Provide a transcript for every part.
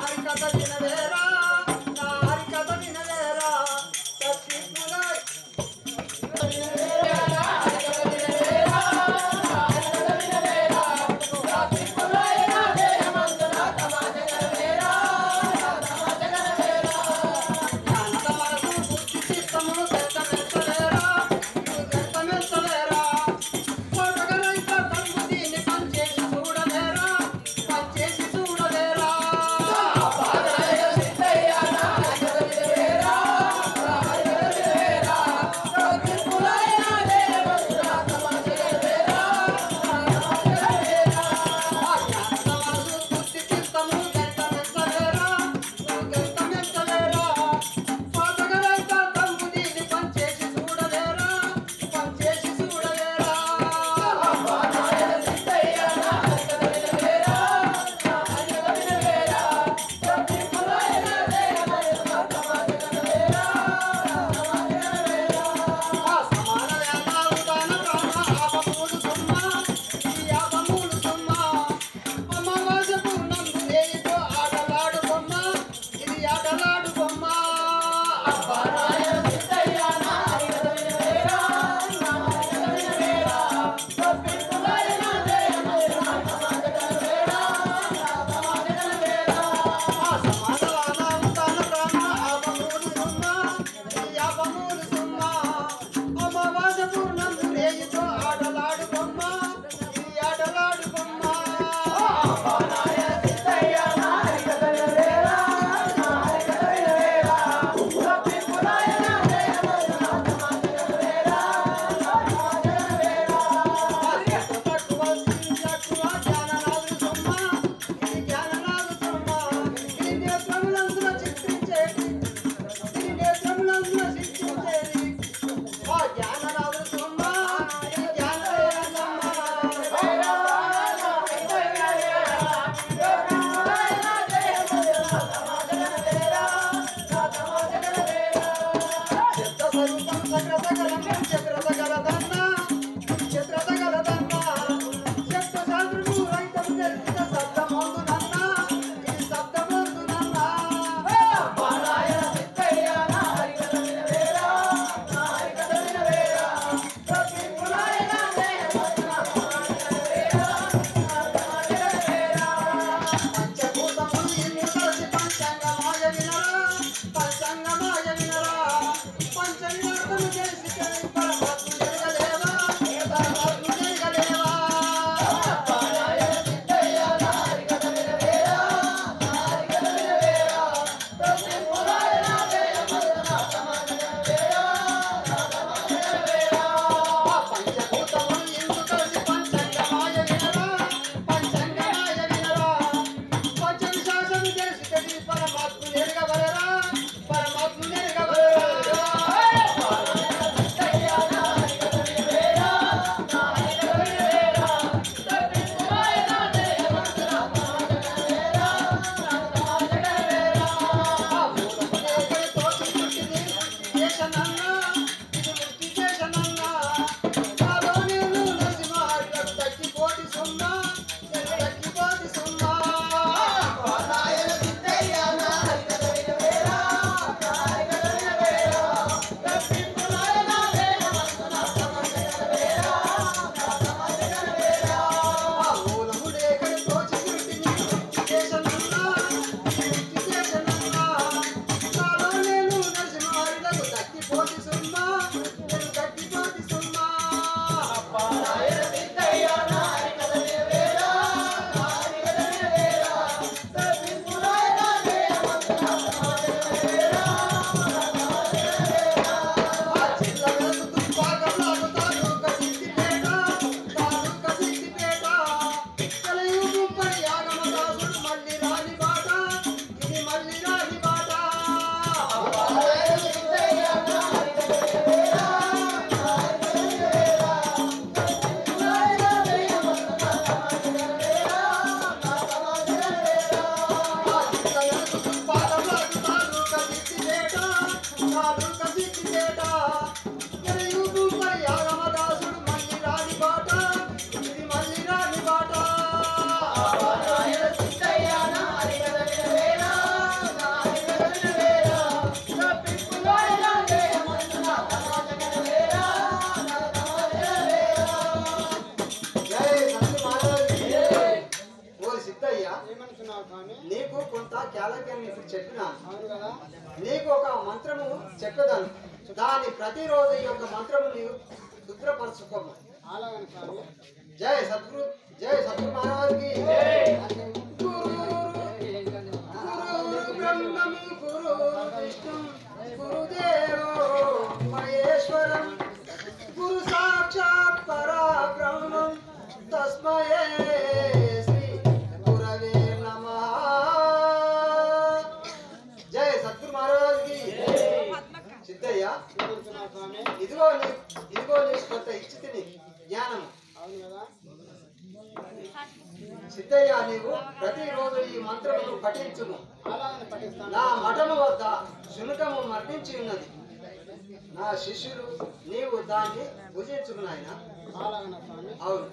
సున్నా నీకు కొంత క్యాలక్యాన్ని ఇప్పుడు చెప్పినా అవును కదా నీకు ఒక మంత్రము చెప్పేదాను దాని ప్రతిరోజు ఈ యొక్క మంత్రము నీవు శుభ్రపరచుకోము అలాగని స్వామి జై సద్గురు జై సద్గురు మహారాజుకి గురు గురు బ్రహ్మం గురు విష్ణు గురుదేవో మహేశ్వరం గురు సాక్షాత్ పరబ్రహ్మం తస్మయే శ్రీ గురవే నమః జై సద్గురు మహారాజుకి సిద్ధయ్య ఏమంటున్నావు స్వామి ఇదిగో నీ ఇదిగో నీకు కొంత ఇచ్చి తిని జ్ఞానము అవును కదా సిద్ధయ్య నీవు ప్రతిరోజు ఈ మంత్రమును పఠించుము అలాగని పఠిస్తాను నా మఠము వద్ద శునకము మరణించి ఉన్నది నా శిష్యులు నీవు దాన్ని భుజించుము నాయన అలాగన స్వామి అవును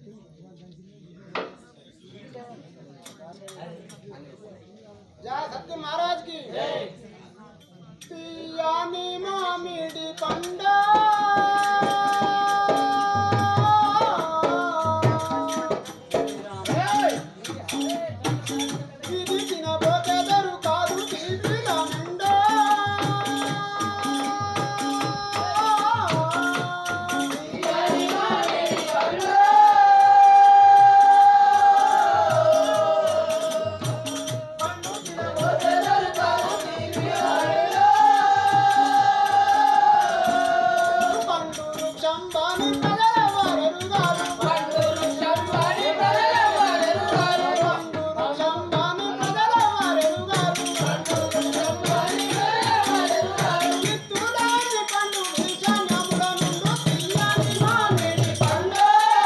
జయ సత్య మహారాజ్ కి తీయాని మామిడి పండ ఇది తినబోతే దొరుకాదు తీపిగా నిండా పండురు చంబాని కలవరెరుగారు పండురు చంబాని కలవరెరుగారు పండురు చంబాని కలవరెరుగారు పండురు చంబాని కలవరెరుగారు కిత్తులాని పండు విషణముల నుండు తీయాని మామిడి పండు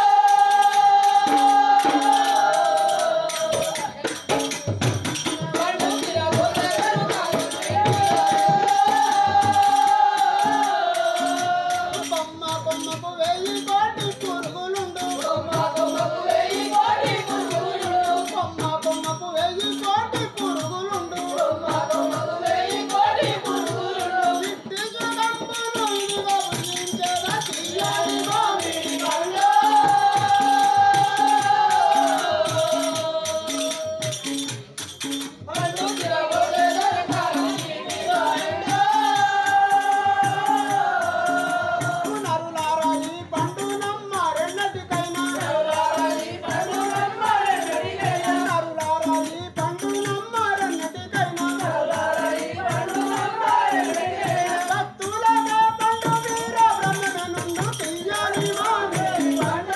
బొమ్మ బొమ్మకు వెయ్యి కోటి పురుగులుండు బొమ్మ బొమ్మకు వెయ్యి కోటి పురుగులుండు బొమ్మ బొమ్మకు వెయ్యి కోటి పురుగులుండు బొమ్మ బొమ్మకు వెయ్యి కోటి పురుగులుండు విట్టి సుగంబులు ఇదిగో భుజించేదా తీయాలి మామిడి పండు పండు తిరగొడే దొరకాలి నరులారా ఈ పండు నమ్మారెన్నటికైనా నరులారా ఈ పండు నమ్మారెన్నటికైనా నరులారా ఈ పండు నమ్మారెన్నటికైనా నరులారా ఈ పండు నమ్మారెన్నటికైనా భక్తులగా పండు వీర బ్రహ్మనుండు తీయాలి మామిడి పండు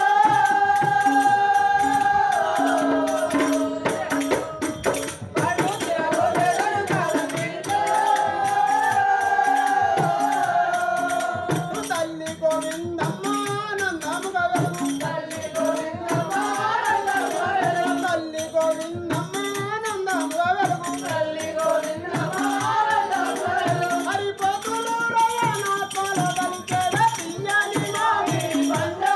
పండు తిరగొడే దొరకాలి తల్లి గోవిందమ్మ ఆనందముగా వెలుగు తల్లి గోవిందమ్మ ఆనందముగా వెలుగు తల్లి గోవిందమ్మ ఆనందముగా వెలుగు తల్లి గోవిందమ్మ ఆనందముగా వెలుగు హరిపతులు రయనాత్మల పలికేద తీయని మామిడి పండు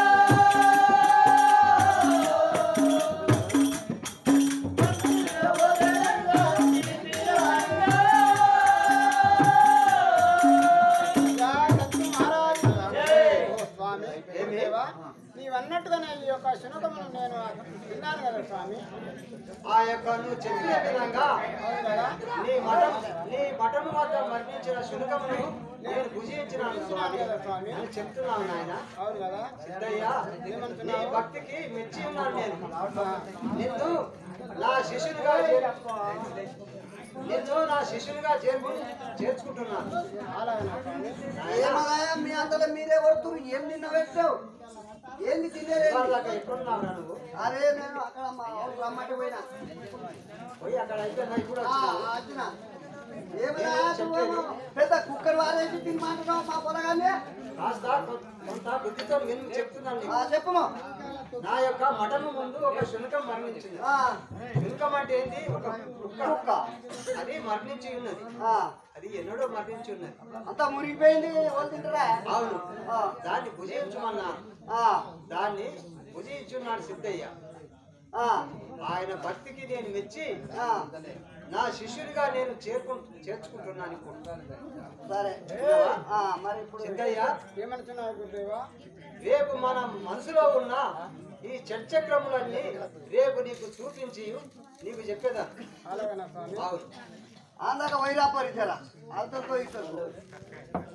నీవన్నట్టుగానే ఈ యొక్క శునకమును నేను విన్నాను కదా స్వామి ఆ యొక్క నువ్వు చెప్పిన విధంగా అవును కదా నీ మఠం నీ మఠము వద్ద మరణించిన శునకమును నేను భుజించినాను స్వామి అని చెప్తున్నాను నాయన అవును కదా సిద్ధయ్య నీ భక్తికి మెచ్చి ఉన్నాను నేను నిన్ను నా శిష్యునిగా చేర్- నిన్ను నా శిష్యునిగా చేర్పు చేర్చుకుంటున్నాను అలాగనా స్వామి ఏమగాయా మీ అంతలో మీరే కొడుతురు ఏం నిన్న పెట్టావు ఏంది తినేది ఇవాళ దాకా ఎక్కడున్నావురా నువ్వు అరే నేను అక్కడ మా ఊరు రమ్మటి పోయినా పోయి అక్కడ అయితే నాకు కూడా ఆ, వచ్చినావు. వచ్చిన ఏమయ్యా నువ్వేమో పెద్ద కుక్కర్ వారేసి తినమంటున్నావు మా పొలగానే కాస్త కొ- కొంత బుద్ధితో విని చెప్తున్నాను నీకు. ఆ, చెప్పును నా యొక్క మఠము ముందు ఒక శునకం మరణించింది ఆ, శునకం అంటే ఏంటి ఒక కుక్క కుక్క. అది మరణించి ఉన్నది ఆ, అది ఎన్నడో మరణించి ఉన్నది అంతా మునిగిపోయింది ఎవరు తింటారా అవును ఆ, దాన్ని భుజించమన్నాను ఆ, దాన్ని భుజించున్నాడు సిద్ధయ్య ఆ, ఆయన భక్తికి నేను మెచ్చి ఆ, నా శిష్యుడిగా నేను చేర్కు చేర్చుకుంటున్నాను ఇప్పుడు సరే ఆ, మరి ఇప్పుడు సిద్ధయ్య ఏమంటున్నావు గురుదేవా రేపు మన మనసులో ఉన్న ఈ చర్చక్రములన్నీ రేపు నీకు చూపించి నీకు చెప్పేదా అలాగేనా స్వామి బాగుంది ఆందాక వైరాపరి జర వాళ్ళతో ఇస్తారు